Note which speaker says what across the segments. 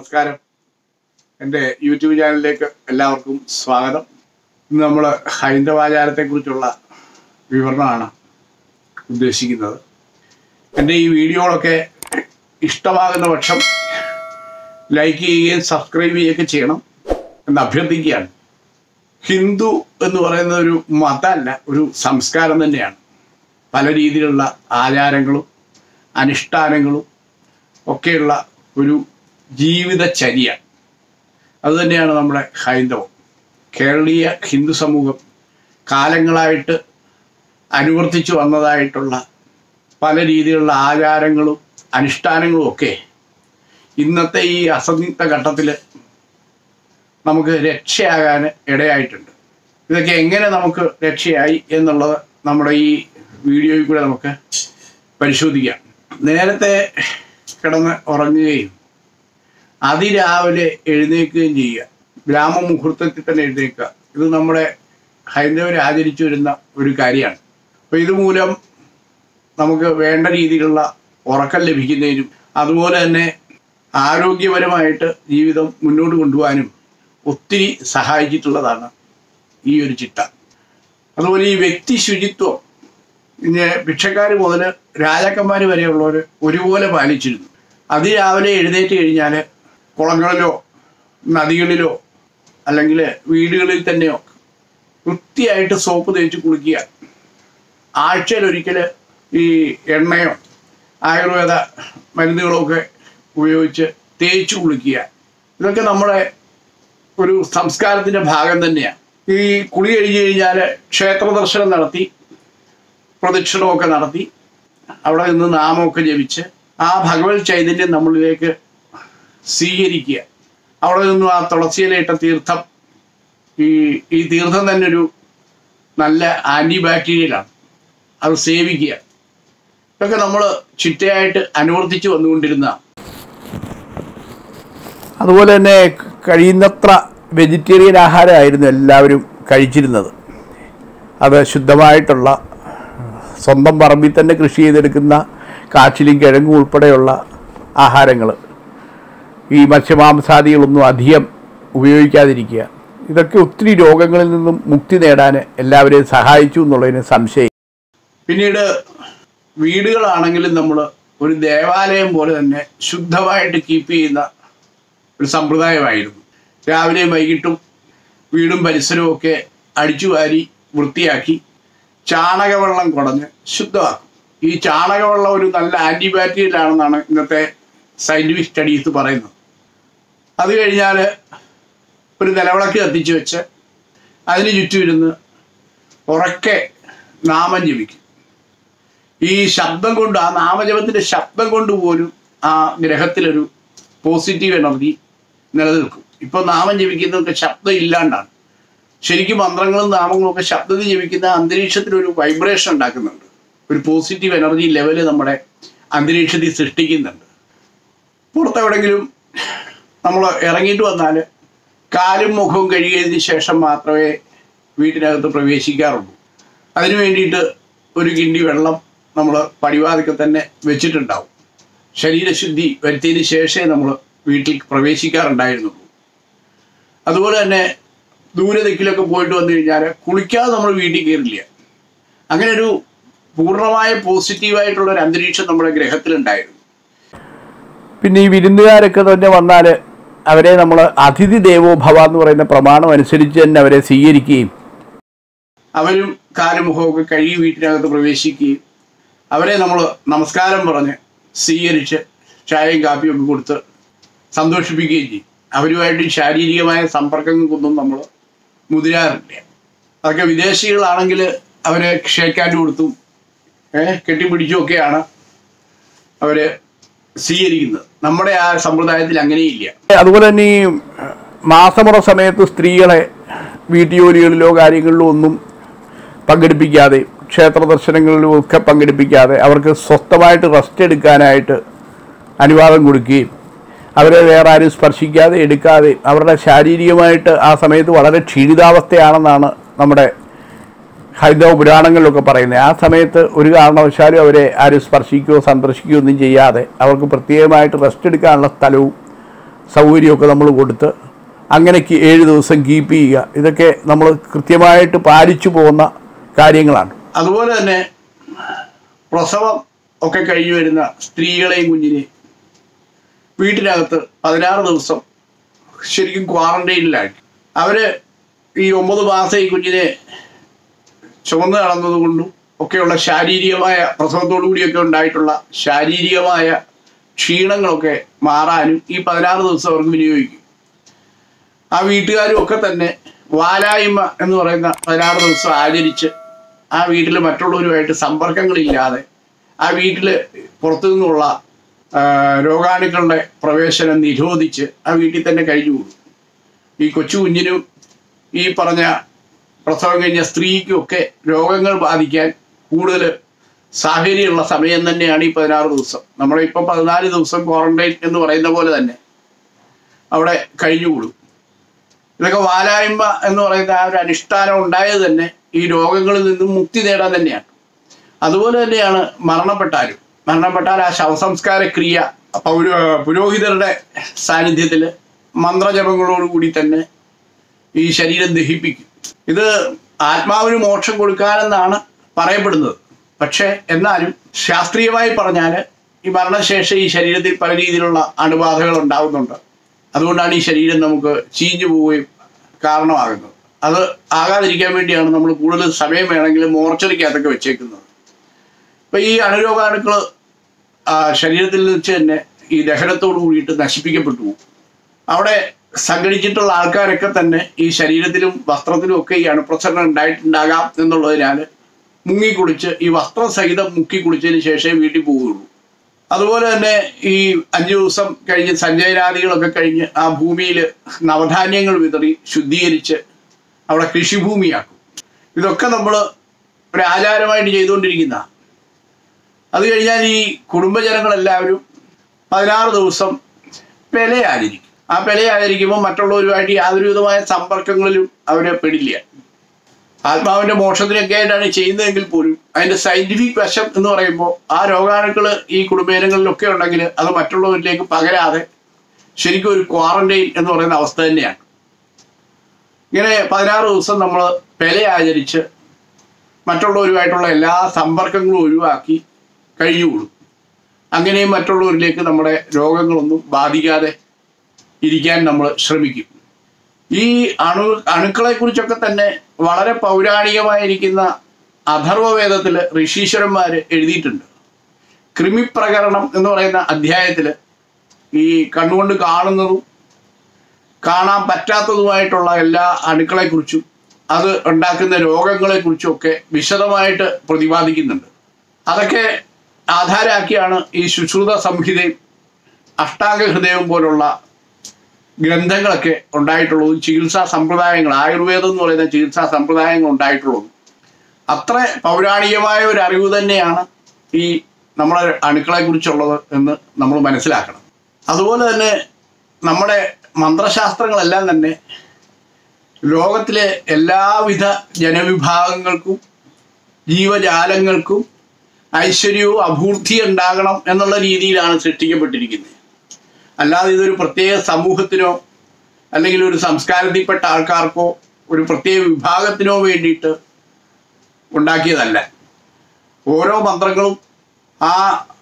Speaker 1: നമസ്കാരം എൻ്റെ യൂട്യൂബ് ചാനലിലേക്ക് എല്ലാവർക്കും സ്വാഗതം ഇന്ന് നമ്മൾ ഹൈന്ദവാചാരത്തെക്കുറിച്ചുള്ള വിവരണമാണ് ഉദ്ദേശിക്കുന്നത് എൻ്റെ ഈ വീഡിയോകളൊക്കെ ഇഷ്ടമാകുന്ന പക്ഷം ലൈക്ക് ചെയ്യുകയും സബ്സ്ക്രൈബ് ചെയ്യുകയൊക്കെ ചെയ്യണം എന്ന് അഭ്യർത്ഥിക്കുകയാണ് ഹിന്ദു എന്ന് പറയുന്ന ഒരു മതമല്ല ഒരു സംസ്കാരം തന്നെയാണ് പല രീതിയിലുള്ള ആചാരങ്ങളും അനുഷ്ഠാനങ്ങളും ഒക്കെയുള്ള ഒരു ജീവിതചര്യ അതുതന്നെയാണ് നമ്മുടെ ഹൈന്ദവം കേരളീയ ഹിന്ദു സമൂഹം കാലങ്ങളായിട്ട് അനുവർത്തിച്ചു വന്നതായിട്ടുള്ള പല രീതിയിലുള്ള ആചാരങ്ങളും അനുഷ്ഠാനങ്ങളും ഒക്കെ ഇന്നത്തെ ഈ അസന്നിഗ്ധ ഘട്ടത്തിൽ നമുക്ക് രക്ഷയാകാൻ ഇടയായിട്ടുണ്ട് ഇതൊക്കെ എങ്ങനെ നമുക്ക് രക്ഷയായി എന്നുള്ളത് നമ്മുടെ ഈ വീഡിയോയിൽ കൂടെ നമുക്ക് പരിശോധിക്കാം നേരത്തെ കിടന്ന് ഉറങ്ങുകയും അതിരാവിലെ എഴുന്നേൽക്കുകയും ചെയ്യുക ബ്രാഹ്മമുഹൂർത്തത്തിൽ തന്നെ എഴുന്നേൽക്കുക ഇത് നമ്മുടെ ഹൈന്ദവർ ആചരിച്ചു വരുന്ന ഒരു കാര്യമാണ് അപ്പോൾ ഇതുമൂലം നമുക്ക് വേണ്ട രീതിയിലുള്ള ഉറക്കം ലഭിക്കുന്നതിനും അതുപോലെ തന്നെ ആരോഗ്യപരമായിട്ട് ജീവിതം മുന്നോട്ട് കൊണ്ടുപോകാനും ഒത്തിരി സഹായിച്ചിട്ടുള്ളതാണ് ഈ ഒരു ചിട്ട അതുപോലെ ഈ വ്യക്തി ശുചിത്വം പിന്നെ ഭിക്ഷക്കാർ മുതൽ രാജാക്കന്മാർ വരെയുള്ളവർ ഒരുപോലെ പാലിച്ചിരുന്നു അതിരാവിലെ എഴുന്നേറ്റ് കഴിഞ്ഞാൽ കുളങ്ങളിലോ നദികളിലോ അല്ലെങ്കിൽ വീടുകളിൽ തന്നെയോ വൃത്തിയായിട്ട് സോപ്പ് തേച്ച് കുളിക്കുക ആഴ്ചയിൽ ഒരിക്കൽ ഈ എണ്ണയോ ആയുർവേദ മരുന്നുകളോ ഒക്കെ ഉപയോഗിച്ച് തേച്ച് കുളിക്കുക ഇതൊക്കെ നമ്മുടെ ഒരു സംസ്കാരത്തിൻ്റെ ഭാഗം തന്നെയാണ് ഈ കുളി കഴിഞ്ഞ് കഴിഞ്ഞാൽ ക്ഷേത്ര ദർശനം നടത്തി പ്രദക്ഷിണമൊക്കെ നടത്തി അവിടെ നിന്ന് നാമമൊക്കെ ജപിച്ച് ആ ഭഗവത് ചൈതന്യം നമ്മളിലേക്ക് സ്വീകരിക്കുക അവിടെ നിന്നും ആ തുളസിയിലിട്ട തീർത്ഥം ഈ ഈ തീർത്ഥം തന്നെ ഒരു നല്ല ആൻറ്റി ബാക്ടീരിയലാണ് അത് സേവിക്കുക ഇതൊക്കെ നമ്മൾ ചിട്ടയായിട്ട് അനുവർത്തിച്ച് വന്നുകൊണ്ടിരുന്നതാണ് അതുപോലെ തന്നെ കഴിയുന്നത്ര വെജിറ്റേറിയൻ ആഹാരമായിരുന്നു എല്ലാവരും കഴിച്ചിരുന്നത് അത് ശുദ്ധമായിട്ടുള്ള സ്വന്തം പറമ്പിൽ തന്നെ കൃഷി ചെയ്തെടുക്കുന്ന കാച്ചിലും കിഴങ്ങും ഉൾപ്പെടെയുള്ള ആഹാരങ്ങൾ ഈ മത്സ്യമാംസാദികളൊന്നും അധികം ഉപയോഗിക്കാതിരിക്കുക ഇതൊക്കെ ഒത്തിരി രോഗങ്ങളിൽ നിന്നും മുക്തി നേടാൻ എല്ലാവരെയും സഹായിച്ചു എന്നുള്ളതിന് സംശയം പിന്നീട് വീടുകളാണെങ്കിലും നമ്മൾ ഒരു ദേവാലയം പോലെ തന്നെ ശുദ്ധമായിട്ട് കീപ്പ് ചെയ്യുന്ന ഒരു സമ്പ്രദായമായിരുന്നു രാവിലെയും വൈകിട്ടും വീടും പരിസരവും ഒക്കെ അടിച്ചു വാരി വൃത്തിയാക്കി ചാണകവെള്ളം കുടഞ്ഞ് ശുദ്ധമാക്കും ഈ ചാണകവെള്ളം ഒരു നല്ല ആൻറ്റിബാക്ടീരിയൽ ആണെന്നാണ് ഇന്നത്തെ സയൻറ്റിഫിക് സ്റ്റഡീസ് പറയുന്നത് അത് കഴിഞ്ഞാൽ ഒരു നിലവിളക്ക് കത്തിച്ച് വെച്ച് അതിന് ചുറ്റും ഇരുന്ന് ഉറക്കെ നാമം ജപിക്കും ഈ ശബ്ദം കൊണ്ട് ആ നാമജപത്തിൻ്റെ ശബ്ദം കൊണ്ട് പോലും ആ ഗ്രഹത്തിലൊരു പോസിറ്റീവ് എനർജി നിലനിൽക്കും ഇപ്പോൾ നാമം ജപിക്കുന്നതൊക്കെ ശബ്ദം ഇല്ലാണ്ടാണ് ശരിക്കും മന്ത്രങ്ങളും നാമങ്ങളും ഒക്കെ ശബ്ദത്തിൽ ജപിക്കുന്ന അന്തരീക്ഷത്തിൽ ഒരു വൈബ്രേഷൻ ഉണ്ടാക്കുന്നുണ്ട് ഒരു പോസിറ്റീവ് എനർജി ലെവല് നമ്മുടെ അന്തരീക്ഷത്തിൽ സൃഷ്ടിക്കുന്നുണ്ട് പുറത്തെവിടെങ്കിലും നമ്മൾ ഇറങ്ങിയിട്ട് വന്നാൽ കാലും മുഖവും കഴുകിയതിന് ശേഷം മാത്രമേ വീട്ടിനകത്ത് പ്രവേശിക്കാറുള്ളൂ അതിനു വേണ്ടിയിട്ട് ഒരു കിണ്ടി വെള്ളം നമ്മൾ പടിവാതിക്കെ തന്നെ വെച്ചിട്ടുണ്ടാവും ശരീരശുദ്ധി വരുത്തിയതിന് ശേഷമേ നമ്മൾ വീട്ടിൽ പ്രവേശിക്കാറുണ്ടായിരുന്നുള്ളൂ അതുപോലെ തന്നെ ദൂരെ ദിക്കിലൊക്കെ പോയിട്ട് വന്നു കഴിഞ്ഞാൽ കുളിക്കാതെ നമ്മൾ വീട്ടിൽ കയറില്ല അങ്ങനെ ഒരു പൂർണ്ണമായ പോസിറ്റീവായിട്ടുള്ള ഒരു അന്തരീക്ഷം നമ്മുടെ ഗ്രഹത്തിലുണ്ടായിരുന്നു പിന്നെ ഈ വിരുന്നുകാരൊക്കെ തന്നെ വന്നാൽ അവരെ നമ്മൾ അതിഥി ദേവോ ഭവ എന്ന് പറയുന്ന പ്രമാണം അനുസരിച്ച് തന്നെ അവരെ സ്വീകരിക്കുകയും അവരും കാലുമുഖമൊക്കെ കഴുകി വീട്ടിനകത്ത് പ്രവേശിക്കുകയും അവരെ നമ്മൾ നമസ്കാരം പറഞ്ഞ് സ്വീകരിച്ച് ചായയും കാപ്പിയും ഒക്കെ കൊടുത്ത് സന്തോഷിപ്പിക്കുകയും ചെയ്യും അവരുമായിട്ട് ശാരീരികമായ സമ്പർക്കങ്ങൾക്കൊന്നും നമ്മൾ മുതിരാറില്ല അതൊക്കെ വിദേശികളാണെങ്കിൽ അവരെ ഷേക്കാൻ കൊടുത്തും ഏഹ് കെട്ടിപ്പിടിച്ചുമൊക്കെയാണ് അവര് സ്വീകരിക്കുന്നത് നമ്മുടെ ആ സമ്പ്രദായത്തിൽ അങ്ങനെയില്ല അതുപോലെ തന്നെ ഈ മാസമുറ സമയത്ത് സ്ത്രീകളെ വീട്ടുജോലികളിലോ കാര്യങ്ങളിലോ ഒന്നും പങ്കെടുപ്പിക്കാതെ ക്ഷേത്ര ദർശനങ്ങളിലും ഒക്കെ പങ്കെടുപ്പിക്കാതെ അവർക്ക് സ്വസ്ഥമായിട്ട് റെസ്റ്റ് എടുക്കാനായിട്ട് അനുവാദം കൊടുക്കുകയും അവരെ വേറെ ആരും സ്പർശിക്കാതെ എടുക്കാതെ അവരുടെ ശാരീരികമായിട്ട് ആ സമയത്ത് വളരെ ക്ഷീണിതാവസ്ഥയാണെന്നാണ് നമ്മുടെ ഹൈന്ദവ പുരാണങ്ങളിലൊക്കെ പറയുന്നത് ആ സമയത്ത് ഒരു കാരണവശാലും അവരെ ആരും സ്പർശിക്കുകയോ സന്ദർശിക്കുകയോ ഒന്നും ചെയ്യാതെ അവർക്ക് പ്രത്യേകമായിട്ട് റെസ്റ്റ് എടുക്കാനുള്ള സ്ഥലവും സൗകര്യമൊക്കെ നമ്മൾ കൊടുത്ത് അങ്ങനെ കി- ഏഴ് ദിവസം കീപ്പ് ചെയ്യുക ഇതൊക്കെ നമ്മൾ കൃത്യമായിട്ട് പാലിച്ചു പോകുന്ന കാര്യങ്ങളാണ് അതുപോലെ തന്നെ പ്രസവം ഒക്കെ കഴിഞ്ഞു വരുന്ന സ്ത്രീകളെയും കുഞ്ഞിനെയും വീട്ടിനകത്ത് പതിനാറ് ദിവസം ശരിക്കും ക്വാറന്റൈനിലാക്കി അവര് ഈ ഒമ്പത് മാസം ഈ കുഞ്ഞിനെ ചുമന്ന് നടന്നത് കൊണ്ടും ഒക്കെയുള്ള ശാരീരികമായ പ്രസവത്തോടു കൂടിയൊക്കെ ഉണ്ടായിട്ടുള്ള ശാരീരികമായ ക്ഷീണങ്ങളൊക്കെ മാറാനും ഈ പതിനാറ് ദിവസം അവർക്ക് വിനിയോഗിക്കും ആ വീട്ടുകാരും ഒക്കെ തന്നെ വാലായ്മ എന്ന് പറയുന്ന പതിനാറ് ദിവസം ആചരിച്ച് ആ വീട്ടിൽ മറ്റുള്ളവരുമായിട്ട് സമ്പർക്കങ്ങളില്ലാതെ ആ വീട്ടിൽ പുറത്തു നിന്നുള്ള ആ, രോഗാണുക്കളുടെ പ്രവേശനം നിരോധിച്ച് ആ വീട്ടിൽ തന്നെ കഴിഞ്ഞു കൂടും ഈ കൊച്ചു കുഞ്ഞിനും ഈ പറഞ്ഞ പ്രസവം കഴിഞ്ഞ സ്ത്രീക്കും ഒക്കെ രോഗങ്ങൾ ബാധിക്കാൻ കൂടുതൽ സാഹചര്യമുള്ള സമയം തന്നെയാണ് ഈ പതിനാറ് ദിവസം നമ്മളിപ്പം പതിനാല് ദിവസം ക്വാറന്റൈൻ എന്ന് പറയുന്ന പോലെ തന്നെ അവിടെ കഴിഞ്ഞുകൂടും ഇതൊക്കെ വാലായ്മ എന്ന് പറയുന്ന ആ ഒരു അനുഷ്ഠാനം ഉണ്ടായത് തന്നെ ഈ രോഗങ്ങളിൽ നിന്നും മുക്തി നേടാൻ തന്നെയാണ് അതുപോലെ തന്നെയാണ് മരണപ്പെട്ടാലും മരണപ്പെട്ടാൽ ആ ശവസംസ്കാര ക്രിയ പൗര പുരോഹിതരുടെ സാന്നിധ്യത്തിൽ മന്ത്രജപങ്ങളോടുകൂടി തന്നെ ഈ ശരീരം ദഹിപ്പിക്കും ഇത് ആത്മാവിന് മോക്ഷം കൊടുക്കാനെന്നാണ് പറയപ്പെടുന്നത് പക്ഷേ എന്നാലും ശാസ്ത്രീയമായി പറഞ്ഞാൽ ഈ മരണശേഷം ഈ ശരീരത്തിൽ പല രീതിയിലുള്ള അണുബാധകൾ ഉണ്ടാകുന്നുണ്ട് അതുകൊണ്ടാണ് ഈ ശരീരം നമുക്ക് ചീഞ്ഞു പോവുകയും കാരണമാകുന്നത് അത് ആകാതിരിക്കാൻ വേണ്ടിയാണ് നമ്മൾ കൂടുതൽ സമയം വേണമെങ്കിൽ മോർച്ചറിക്കകത്തൊക്കെ വെച്ചേക്കുന്നത് ഇപ്പൊ ഈ അണുരോഗാണുക്കൾ ശരീരത്തിൽ വെച്ച് തന്നെ ഈ ദഹനത്തോട് കൂടിയിട്ട് നശിപ്പിക്കപ്പെട്ടു പോകും അവിടെ സംഘടിച്ചിട്ടുള്ള ആൾക്കാരൊക്കെ തന്നെ ഈ ശരീരത്തിലും വസ്ത്രത്തിലും ഒക്കെ ഈ അണുപ്രസരണം ഉണ്ടായിട്ടുണ്ടാകാം എന്നുള്ളതിനാൽ മുങ്ങിക്കുളിച്ച് ഈ വസ്ത്രസഹിതം മുക്കിക്കുളിച്ചതിന് ശേഷമേ വീട്ടിൽ പോവുകയുള്ളൂ അതുപോലെ തന്നെ ഈ അഞ്ചു ദിവസം കഴിഞ്ഞ് സഞ്ചയനാദികളൊക്കെ കഴിഞ്ഞ് ആ ഭൂമിയിൽ നവധാന്യങ്ങൾ വിതറി ശുദ്ധീകരിച്ച് അവിടെ കൃഷിഭൂമിയാക്കും ഇതൊക്കെ നമ്മൾ ഒരു ആചാരമായിട്ട് ചെയ്തുകൊണ്ടിരിക്കുന്ന അത് കഴിഞ്ഞാൽ ഈ കുടുംബജനങ്ങളെല്ലാവരും പതിനാറ് ദിവസം പെല ആചരിക്കും ആ പെല ആചരിക്കുമ്പോൾ മറ്റുള്ളവരുമായിട്ട് യാതൊരു വിധമായ സമ്പർക്കങ്ങളിലും അവരെ പെടില്ല ആത്മാവിന്റെ മോക്ഷത്തിനൊക്കെ ആയിട്ടാണ് ചെയ്യുന്നതെങ്കിൽ പോലും അതിന്റെ സയന്റിഫിക് വശം എന്ന് പറയുമ്പോൾ ആ രോഗാണുക്കൾ ഈ കുടുംബജനങ്ങളിലൊക്കെ ഉണ്ടെങ്കിൽ അത് മറ്റുള്ളവരിലേക്ക് പകരാതെ ശരിക്കും ഒരു ക്വാറന്റൈൻ എന്ന് പറയുന്ന അവസ്ഥ തന്നെയാണ് ഇങ്ങനെ പതിനാറ് ദിവസം നമ്മൾ പെല ആചരിച്ച് മറ്റുള്ളവരുമായിട്ടുള്ള എല്ലാ സമ്പർക്കങ്ങളും ഒഴിവാക്കി കഴിഞ്ഞുകൂടും അങ്ങനെയും മറ്റുള്ളവരിലേക്ക് നമ്മുടെ രോഗങ്ങളൊന്നും ബാധിക്കാതെ ഇരിക്കാൻ നമ്മൾ ശ്രമിക്കും ഈ അണു അണുക്കളെ കുറിച്ചൊക്കെ തന്നെ വളരെ പൗരാണികമായിരിക്കുന്ന അഥർവവേദത്തിൽ ഋഷീശ്വരന്മാർ എഴുതിയിട്ടുണ്ട് കൃമിപ്രകരണം എന്ന് പറയുന്ന അധ്യായത്തിൽ ഈ കണ്ണുകൊണ്ട് കാണുന്നതും കാണാൻ പറ്റാത്തതുമായിട്ടുള്ള എല്ലാ അണുക്കളെക്കുറിച്ചും അത് ഉണ്ടാക്കുന്ന രോഗങ്ങളെക്കുറിച്ചും ഒക്കെ വിശദമായിട്ട് പ്രതിപാദിക്കുന്നുണ്ട് അതൊക്കെ ആധാരമാക്കിയാണ് ഈ ശുശ്രുത സംഹിതയും അഷ്ടാംഗ ഹൃദയവും പോലുള്ള ഗ്രന്ഥങ്ങളൊക്കെ ഉണ്ടായിട്ടുള്ളതും ചികിത്സാ സമ്പ്രദായങ്ങൾ ആയുർവേദം എന്ന് പറയുന്ന ചികിത്സാ സമ്പ്രദായങ്ങൾ ഉണ്ടായിട്ടുള്ളതും അത്ര പൗരാണികമായ ഒരു അറിവ് തന്നെയാണ് ഈ നമ്മളെ അണുക്കളെ കുറിച്ചുള്ളത് എന്ന് നമ്മൾ മനസ്സിലാക്കണം അതുപോലെ തന്നെ നമ്മുടെ മന്ത്രശാസ്ത്രങ്ങളെല്ലാം തന്നെ ലോകത്തിലെ എല്ലാവിധ ജനവിഭാഗങ്ങൾക്കും ജീവജാലങ്ങൾക്കും ഐശ്വര്യവും അഭൂർത്തി ഉണ്ടാകണം എന്നുള്ള രീതിയിലാണ് സൃഷ്ടിക്കപ്പെട്ടിരിക്കുന്നത് അല്ലാതെ ഇതൊരു പ്രത്യേക സമൂഹത്തിനോ അല്ലെങ്കിൽ ഒരു സംസ്കാരത്തിൽപ്പെട്ട ആൾക്കാർക്കോ ഒരു പ്രത്യേക വിഭാഗത്തിനോ വേണ്ടിയിട്ട് ഉണ്ടാക്കിയതല്ല ഓരോ മന്ത്രങ്ങളും ആ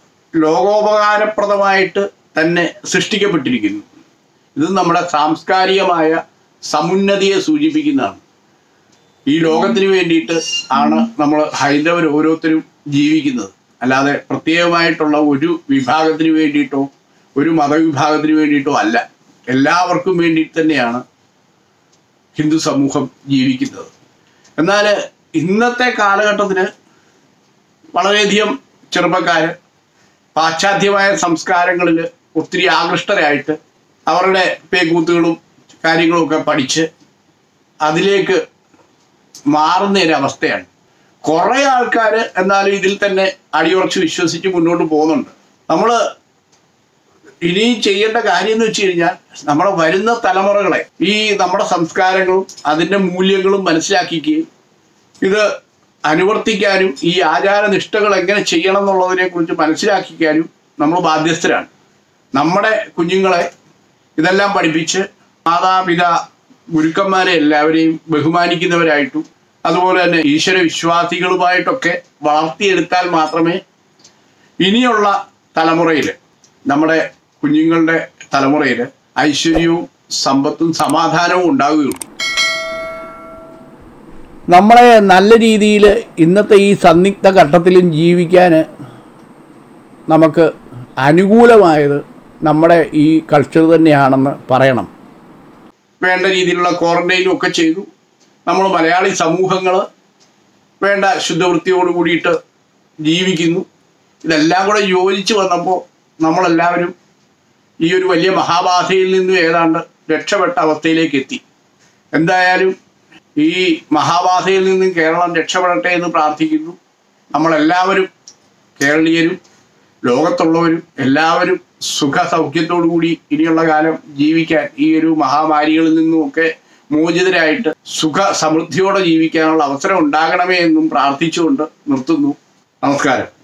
Speaker 1: ലോകോപകാരപ്രദമായിട്ട് തന്നെ സൃഷ്ടിക്കപ്പെട്ടിരിക്കുന്നു ഇത് നമ്മുടെ സാംസ്കാരികമായ സമുന്നതിയെ സൂചിപ്പിക്കുന്നതാണ് ഈ ലോകത്തിന് വേണ്ടിയിട്ട് ആണ് നമ്മൾ ഹൈന്ദവർ ഓരോരുത്തരും ജീവിക്കുന്നത് അല്ലാതെ പ്രത്യേകമായിട്ടുള്ള ഒരു വിഭാഗത്തിന് വേണ്ടിയിട്ടോ ഒരു മതവിഭാഗത്തിന് വേണ്ടിയിട്ടോ അല്ല എല്ലാവർക്കും വേണ്ടിയിട്ട് തന്നെയാണ് ഹിന്ദു സമൂഹം ജീവിക്കുന്നത് എന്നാൽ ഇന്നത്തെ കാലഘട്ടത്തിൽ വളരെയധികം ചെറുപ്പക്കാർ പാശ്ചാത്യമായ സംസ്കാരങ്ങളിൽ ഒത്തിരി ആകൃഷ്ടരായിട്ട് അവരുടെ പേക്കൂത്തുകളും കാര്യങ്ങളും ഒക്കെ പഠിച്ച് അതിലേക്ക് മാറുന്ന ഒരു അവസ്ഥയാണ് കുറേ ആൾക്കാർ എന്നാലും ഇതിൽ തന്നെ അടിയുറച്ച് വിശ്വസിച്ച് മുന്നോട്ട് പോകുന്നുണ്ട് നമ്മൾ ഇനി ചെയ്യേണ്ട കാര്യം എന്ന് വെച്ച് കഴിഞ്ഞാൽ നമ്മുടെ വരുന്ന തലമുറകളെ ഈ നമ്മുടെ സംസ്കാരങ്ങളും അതിൻ്റെ മൂല്യങ്ങളും മനസ്സിലാക്കിക്കുകയും ഇത് അനുവർത്തിക്കാനും ഈ ആചാര നിഷ്ഠകൾ എങ്ങനെ ചെയ്യണം എന്നുള്ളതിനെ കുറിച്ച് മനസ്സിലാക്കിക്കാനും നമ്മൾ ബാധ്യസ്ഥരാണ് നമ്മുടെ കുഞ്ഞുങ്ങളെ ഇതെല്ലാം പഠിപ്പിച്ച് മാതാപിത ഗുരുക്കന്മാരെ എല്ലാവരെയും ബഹുമാനിക്കുന്നവരായിട്ടും അതുപോലെ തന്നെ ഈശ്വര വിശ്വാസികളുമായിട്ടൊക്കെ വളർത്തിയെടുത്താൽ മാത്രമേ ഇനിയുള്ള തലമുറയിൽ നമ്മുടെ കുഞ്ഞുങ്ങളുടെ തലമുറയിൽ ഐശ്വര്യവും സമ്പത്തും സമാധാനവും ഉണ്ടാവുകയുള്ളൂ നമ്മളെ നല്ല രീതിയിൽ ഇന്നത്തെ ഈ സന്നിഗ്ധ ഘട്ടത്തിലും ജീവിക്കാൻ നമുക്ക് അനുകൂലമായത് നമ്മുടെ ഈ കൾച്ചർ തന്നെയാണെന്ന് പറയണം വേണ്ട രീതിയിലുള്ള ക്വാറന്റൈനും ഒക്കെ ചെയ്തു നമ്മൾ മലയാളി സമൂഹങ്ങൾ വേണ്ട ശുദ്ധവൃത്തിയോട് കൂടിയിട്ട് ജീവിക്കുന്നു ഇതെല്ലാം കൂടെ യോജിച്ച് വന്നപ്പോൾ നമ്മളെല്ലാവരും ഈ ഒരു വലിയ മഹാബാധയിൽ നിന്നും ഏതാണ്ട് രക്ഷപ്പെട്ട അവസ്ഥയിലേക്ക് എത്തി എന്തായാലും ഈ മഹാബാധയിൽ നിന്നും കേരളം രക്ഷപ്പെടട്ടെ എന്ന് പ്രാർത്ഥിക്കുന്നു നമ്മളെല്ലാവരും കേരളീയരും ലോകത്തുള്ളവരും എല്ലാവരും സുഖ സൗഖ്യത്തോടു കൂടി ഇനിയുള്ള കാലം ജീവിക്കാൻ ഈ ഒരു മഹാമാരികളിൽ നിന്നുമൊക്കെ മോചിതരായിട്ട് സുഖ സമൃദ്ധിയോടെ ജീവിക്കാനുള്ള അവസരം ഉണ്ടാകണമേ എന്നും പ്രാർത്ഥിച്ചുകൊണ്ട് നിർത്തുന്നു നമസ്കാരം